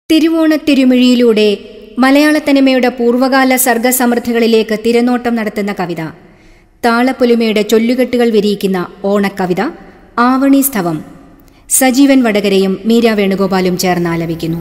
തിരുവോണത്തിരുമിഴിയിലൂടെ മലയാളത്തനിമയുടെ പൂർവ്വകാല സർഗസമൃദ്ധികളിലേക്ക് തിരനോട്ടം നടത്തുന്ന കവിത താളപ്പൊലിമയുടെ ചൊല്ലുകെട്ടുകൾ വിരിയിക്കുന്ന ഓണക്കവിത ആവണി സ്തവം സജീവൻ വടകരയും മീര വേണുഗോപാലും ചേർന്ന് ആലപിക്കുന്നു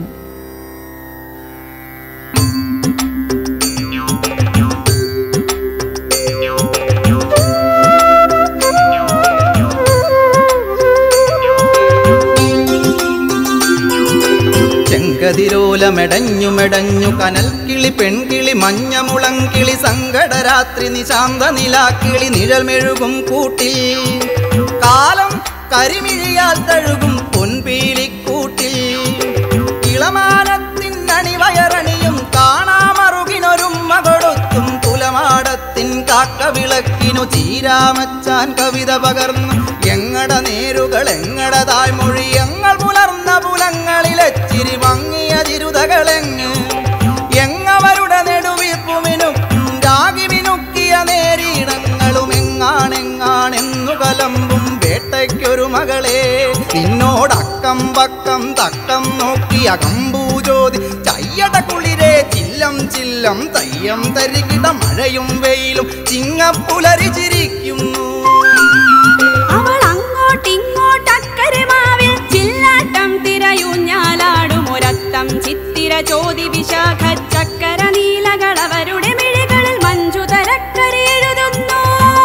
ചെങ്കതിരോലമെടഞ്ഞു മെടഞ്ഞു കനൽക്കിളി പെൺകിളി മഞ്ഞമുളങ്കിളി സങ്കടരാത്രി നിശാന്ത നിലാക്കിളി നിഴൽ മെഴുകും കൂട്ടിൽ കാലം കരിമിഴിയാൽ തഴുകും പൊൻപീലിക്കൂട്ടിൽ ഇളമാനത്തിൻ അണിവയറണിയും കാണാമറുകിനൊരുമ്മ കൊടുത്തും കുലമാടത്തിൻ കാക്കവിളക്കിനു ചീരാമച്ചാൻ കവിത പകർന്നു എങ്ങട നേരുകൾ എങ്ങട തായ്മൊഴി എങ്ങൾ പുലർന്ന പുലങ്ങളിലെച്ചിരി മങ്ങിയ ചിരുതകളെങ്ങ് എങ്ങവരുടെ നെടുവീർപ്പുമിനുക്കും രാഗി മിനുക്കിയ നേരീണങ്ങളും എങ്ങാണെങ്ങാണെന്നു കലമ്പും വേട്ടയ്ക്കൊരു മകളെ നിന്നോടക്കം പക്കം തക്കം നോക്കിയ കമ്പൂജ്യോതി ചയ്യട കുളിരെ ചില്ലം ചില്ലം തയ്യം തരികിട മഴയും വെയിലും ചിങ്ങപ്പുലരി ചിരിക്കുന്നു അവൾ അങ്ങോട്ടിങ്ങോട്ടക്കരെ മാവിൽ ചില്ലാട്ടം തിരയൂഞ്ഞാലാടും ഒരത്തം ചിത്തിര ചോതി വിശാഖ ചക്കര നീലകൾ അവരുടെ മിഴികളിൽ മഞ്ജു തരക്കരി എഴുതുന്നു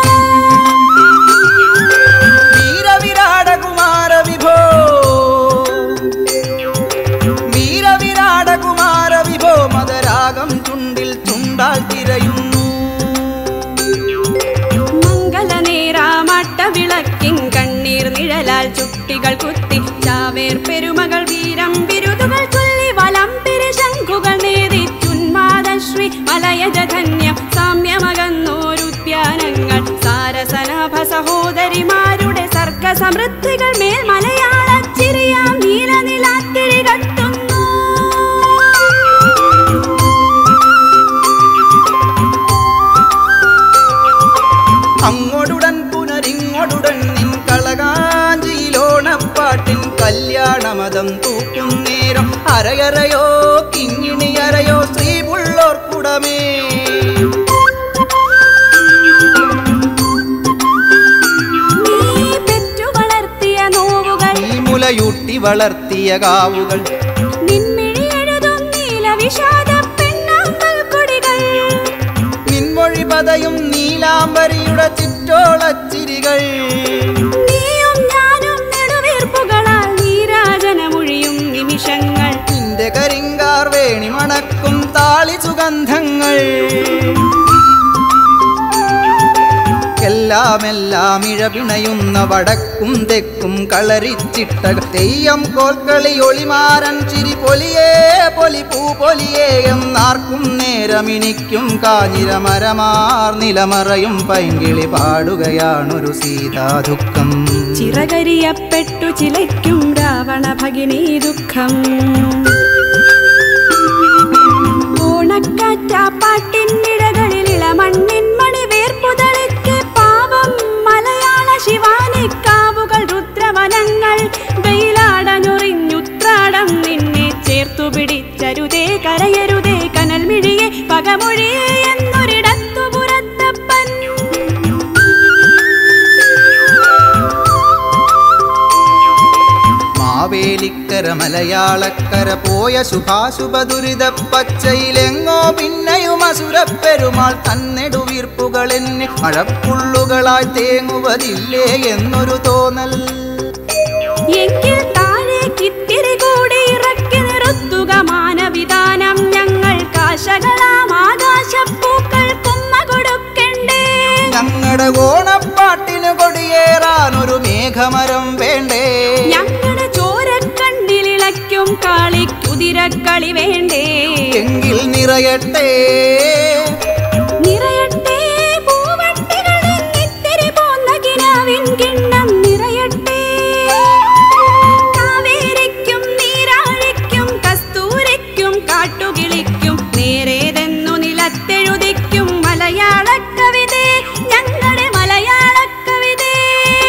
വീരവിരാട കുമാര വിഭോ വീരവിരാട കുമാര വിഭോ മതരാഗം ചുണ്ടിൽ ചുണ്ടാൽ തിരയുന്നു മംഗലനേരാമട്ട വിളക്കിൻ കണ്ണീർ നിഴലാൽ ചുട്ടികൾ കുത്തി ചാവേർ പെരുമകൾ വീരം ബിരുദുകൾ ചൊല്ലി വലം ശംഖുകൾ നേതിച്ചുന്മാദശ്രീ മലയജധന്യം സാമ്യമകന്നോരുദ്യാനങ്ങൾ സാരസനാഭ സഹോദരിമാരുടെ സർഗസമൃദ്ധികൾ മേൽ മലയാള ചിരിയാം നീലനിലാത്തിരി കത്തുന്നു അങ്ങോടുടൻ പുനരിങ്ങോടുടൻ നിൻ കളകാഞ്ചിയിലോണപ്പാട്ടിൻ കല്യാണമതം തൂക്കും നേരം അരയറയോ കിങ്ങിണിയറയോ ശ്രീപുള്ളോർക്കുടമേ നീ പെറ്റു വളർത്തിയ നോവുകൾ നീ മുലയൂട്ടി വളർത്തിയ കാവുകൾ നിൻമിഴി എഴുതും നീലവിഷാദ പെണ്ണാമ്പൽ കൊടികൾ നിൻമൊഴി പതയും നീലാംബരിയുടെ ചിറ്റോളച്ചിരികൾ നീയും ഞാനും നെടുവീർപ്പുകളാൽ നീരാജനമൊഴിയും നിമിഷങ്ങൾ നിന്റെ കരിങ്കാർ വേണി മണക്കും താളി സുഗന്ധങ്ങൾ എല്ലാം എല്ലാം ഇഴപിണയുന്ന വടക്കും തെക്കും കളരിച്ചിട്ട തെയ്യം കോൽക്കളി ഒളിമാരൻ ചിരി പൊലിയേ പൊലി പൂ പൊലിയേ എന്നാർക്കും നേരമിണിക്കും കാഞ്ഞിരമരമാർ നിലമറയും പൈങ്കിളി പാടുകയാണൊരു സീതാ ദുഃഖം ചിറകരിയപ്പെട്ടു ചിലയ്ക്കും രാവണ ഭഗിനി ദുഃഖം ഓണക്കാറ്റാപ്പാട്ടിനിടകളിൽ ഇളമണ്ണിൻ മണി വേർപ്പുതളിക്ക് പാവം മലയാള ശിവാനിക്കാവുകൾ രുദ്രവനങ്ങൾ വെയിലാടനുറിഞ്ഞുത്രാടം നിന്നെ ചേർത്തു പിടിച്ചരുതേ കരയരുതേ കനൽ മിഴിയെ പകമൊഴിയേ എന്നൊരിടത്തു പുറത്തപ്പൻ മാവേലിക്കര മലയാളക്കര പോയ ശുഭാശുഭ ദുരിത പച്ചയിലെങ്ങോ പിന്നെയും അസുരപ്പെരുമാൾ തന്നെടുവീർപ്പുകൾ എന്നെ മഴപ്പുള്ളുകളായി തേങ്ങുവതില്ലേ എന്നൊരു തോന്നൽ എങ്കിൽ താഴേക്കിത്തിരി കൂടി ഇറക്കി നിർത്തുക മാനവിധാനം ഞങ്ങൾ കാശകളാം ആകാശപ്പൂക്കൾ കുമ്മ കൊടുക്കണ്ടേ ഞങ്ങളുടെ ഓണപ്പാട്ടിന് കൊടിയേറാൻ ഒരു മേഘമരം വേണ്ടേ ഞങ്ങളുടെ ചോരക്കണ്ണിലിളയ്ക്കും കാളിക്കുതിരക്കളി വേണ്ടേ എങ്കിൽ നിറയട്ടെ നിറയട്ടെ പൂവട്ടികളിൽ ഇത്തിരി പോന്ന കിനാവിൻ കിണ്ണം നിറയട്ടെ കാവേരിക്കും നീരാഴിക്കും കസ്തൂരിക്കും കാട്ടുകിളിക്കും നേരേതെന്നു നിലത്തെഴുതിക്കും മലയാള കവിതേ ഞങ്ങളുടെ മലയാള കവിതേ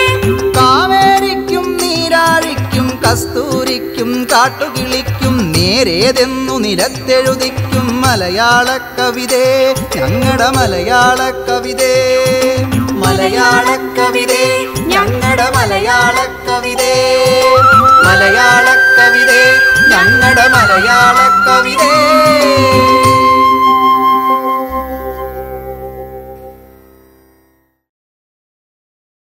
കാവേരിക്കും നീരാഴിക്കും കസ്തൂരിക്കും കാട്ടുകിളിക്കും നേ നേരേതെന്നു നിലത്തെഴുതിക്കും മലയാള കവിതേ ഞങ്ങളുടെ മലയാള കവിതേ മലയാള കവിതേ ഞങ്ങളുടെ മലയാള കവിതേ മലയാള കവിതേ ഞങ്ങളുടെ മലയാള കവിതേ